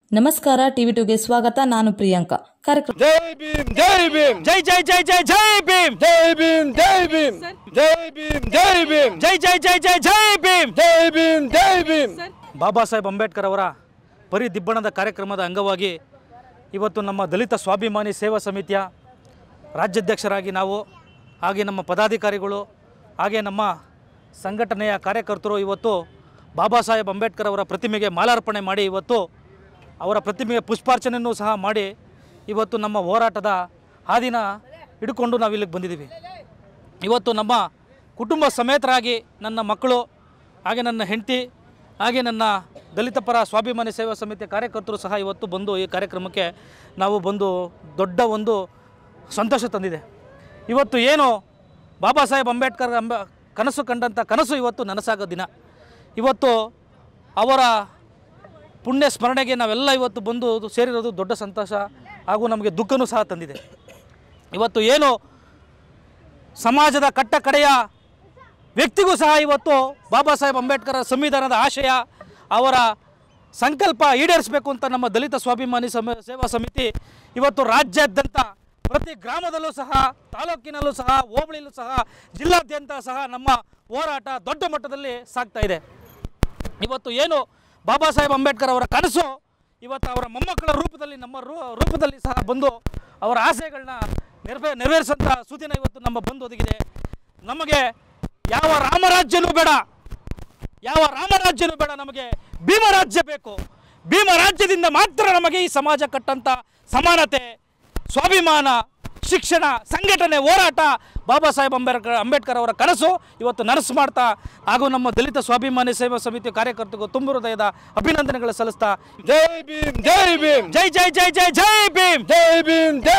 ನಮಸ್ಕಾರ ಟಿವಿ ಟುಗೆ ಸ್ವಾಗತ ನಾನು ಪ್ರಿಯಾಂಕಾ ಕಾರ್ಯಕ್ರಮ ಜೈ ಭೀಮ್ ಜೈ ಭೀಮ್ ಜೈ ಜೈ ಜೈ ಜೈ ಜೈ ಭೀಮ್ ಜೈ ಭೀಮ್ ಜೈ ಭೀಮ್ ಜೈ ಭೀಮ್ ಜೈ ಭೀಮ್ ಜೈ ಜೈ ಜೈ ಜೈ ಜೈ ಭೀಮ್ ಜೈ ಭೀಮ್ ಜೈ ಭೀಮ್ ಬಾಬಾ ಸಾಹೇಬ್ ಅಂಬೇಡ್ಕರ್ ಅವರ ಪರಿದಿಬ್ಬಣದ ಕಾರ್ಯಕ್ರಮದ ಅಂಗವಾಗಿ ಇವತ್ತು ನಮ್ಮ ದಲಿತ ಸ್ವಾಭಿಮಾನಿ ಸೇವಾ ಸಮಿತಿಯ ರಾಜ್ಯಾಧ್ಯಕ್ಷರಾಗಿ ನಾವು ಹಾಗೆ ನಮ್ಮ ಪದಾಧಿಕಾರಿಗಳು ಹಾಗೆ ನಮ್ಮ ಸಂಘಟನೆಯ ಕಾರ್ಯಕರ್ತರು ಇವತ್ತು ಬಾಬಾ ಸಾಹೇಬ್ ಅಂಬೇಡ್ಕರ್ ಅವರ ಪ್ರತಿಮೆಗೆ ಮಾಲಾರ್ಪಣೆ ಮಾಡಿ ಇವತ್ತು ಅವರ ಪ್ರತಿಮೆಗೆ ಪುಷ್ಪಾರ್ಚನೆಯನ್ನು ಸಹ ಮಾಡಿ ಇವತ್ತು ನಮ್ಮ ಹೋರಾಟದ ಹಾದಿನ ಹಿಡ್ಕೊಂಡು ನಾವು ಇಲ್ಲಿಗೆ ಬಂದಿದ್ದೀವಿ ಇವತ್ತು ನಮ್ಮ ಕುಟುಂಬ ಸಮೇತರಾಗಿ ನನ್ನ ಮಕ್ಕಳು ಹಾಗೆ ನನ್ನ ಹೆಂಡತಿ ಹಾಗೆ ನನ್ನ ದಲಿತ ಪರ ಸ್ವಾಭಿಮಾನಿ ಸೇವಾ ಸಮಿತಿಯ ಕಾರ್ಯಕರ್ತರು ಸಹ ಇವತ್ತು ಬಂದು ಈ ಕಾರ್ಯಕ್ರಮಕ್ಕೆ ನಾವು ಬಂದು ದೊಡ್ಡ ಒಂದು ಸಂತೋಷ ತಂದಿದೆ ಇವತ್ತು ಏನು ಬಾಬಾ ಸಾಹೇಬ್ ಅಂಬೇಡ್ಕರ್ ಅಂಬ ಕನಸು ಕಂಡಂಥ ಕನಸು ಇವತ್ತು ನನಸಾಗೋ ದಿನ ಇವತ್ತು ಅವರ ಪುಣ್ಯ ಸ್ಮರಣೆಗೆ ನಾವೆಲ್ಲ ಇವತ್ತು ಬಂದು ಸೇರಿರೋದು ದೊಡ್ಡ ಸಂತೋಷ ಹಾಗೂ ನಮಗೆ ದುಃಖನೂ ಸಹ ತಂದಿದೆ ಇವತ್ತು ಏನು ಸಮಾಜದ ಕಟ್ಟ ಕಡೆಯ ವ್ಯಕ್ತಿಗೂ ಸಹ ಇವತ್ತು ಬಾಬಾ ಸಾಹೇಬ್ ಅಂಬೇಡ್ಕರ್ ಸಂವಿಧಾನದ ಆಶಯ ಅವರ ಸಂಕಲ್ಪ ಈಡೇರಿಸಬೇಕು ಅಂತ ನಮ್ಮ ದಲಿತ ಸ್ವಾಭಿಮಾನಿ ಸಮ ಸೇವಾ ಸಮಿತಿ ಇವತ್ತು ರಾಜ್ಯಾದ್ಯಂತ ಪ್ರತಿ ಗ್ರಾಮದಲ್ಲೂ ಸಹ ತಾಲೂಕಿನಲ್ಲೂ ಸಹ ಹೋಬಳಿಯಲ್ಲೂ ಸಹ ಜಿಲ್ಲಾದ್ಯಂತ ಸಹ ನಮ್ಮ ಹೋರಾಟ ದೊಡ್ಡ ಮಟ್ಟದಲ್ಲಿ ಸಾಗ್ತಾ ಇದೆ ಇವತ್ತು ಏನು ಬಾಬಾ ಸಾಹೇಬ್ ಅಂಬೇಡ್ಕರ್ ಅವರ ಕನಸು ಇವತ್ತು ಅವರ ಮೊಮ್ಮಕ್ಕಳ ರೂಪದಲ್ಲಿ ನಮ್ಮ ರೂ- ರೂಪದಲ್ಲಿ ಸಹ ಬಂದು ಅವರ ಆಸೆಗಳನ್ನ ನೆರವೇ ನೆರವೇರಿಸಂಥ ಸುದಿನ ಇವತ್ತು ನಮ್ಮ ಬಂದು ಒದಗಿದೆ ನಮಗೆ ಯಾವ ರಾಮರಾಜ್ಯನೂ ಬೇಡ ಯಾವ ರಾಮರಾಜ್ಯನೂ ಬೇಡ ನಮಗೆ ಭೀಮರಾಜ್ಯ ಬೇಕು ಭೀಮರಾಜ್ಯದಿಂದ ಮಾತ್ರ ನಮಗೆ ಈ ಸಮಾಜ ಕಟ್ಟಂಥ ಸಮಾನತೆ ಸ್ವಾಭಿಮಾನ ಶಿಕ್ಷಣ ಸಂಘಟನೆ ಹೋರಾಟ ಬಾಬಾ ಸಾಹೇಬ್ ಅಂಬೇಡ್ಕರ್ ಅಂಬೇಡ್ಕರ್ ಅವರ ಕನಸು ಇವತ್ತು ನನಸು ಮಾಡ್ತಾ ಹಾಗೂ ನಮ್ಮ ದಲಿತ ಸ್ವಾಭಿಮಾನಿ ಸೇವಾ ಸಮಿತಿ ಕಾರ್ಯಕರ್ತರಿಗೂ ತುಂಬ ಹೃದಯದ ಅಭಿನಂದನೆಗಳು ಸಲ್ಲಿಸ್ತಾ ಜೈ ಭೀಮ್ ಜೈ ಭೀಮ್ ಜೈ ಜೈ ಜೈ ಜೈ ಜೈ ಭೀಮ್ ಜೈ ಭೀಮ್ ಜೈ